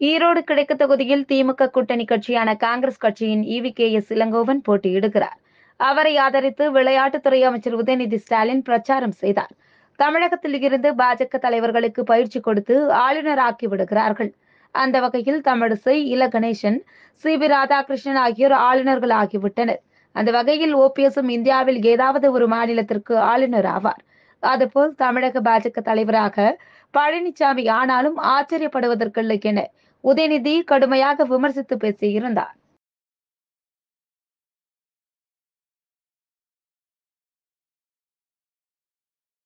ஈரோடு கிழக்கு தொகுதியில் திமுக கூட்டணி கட்சியான காங்கிரஸ் கட்சியின் இவி கே எஸ் இளங்கோவன் போட்டியிடுகிறார் அவரை ஆதரித்து விளையாட்டுத்துறை அமைச்சர் உதயநிதி ஸ்டாலின் பிரச்சாரம் செய்தார் தமிழகத்தில் இருந்து பாஜக தலைவர்களுக்கு பயிற்சி கொடுத்து ஆளுநராக்கி விடுகிறார்கள் அந்த வகையில் தமிழிசை இல கணேசன் சி வி ராதாகிருஷ்ணன் ஆகியோர் ஆளுநர்கள் ஆகிவிட்டனர் அந்த வகையில் ஓபிஎஸும் இந்தியாவில் ஏதாவது ஒரு மாநிலத்திற்கு ஆளுநர் ஆவார் அதுபோல் தமிழக பாஜக தலைவராக பழனிசாமி ஆனாலும் ஆச்சரியப்படுவதற்கில்லை என உதயநிதி கடுமையாக விமர்சித்து பேசியிருந்தார்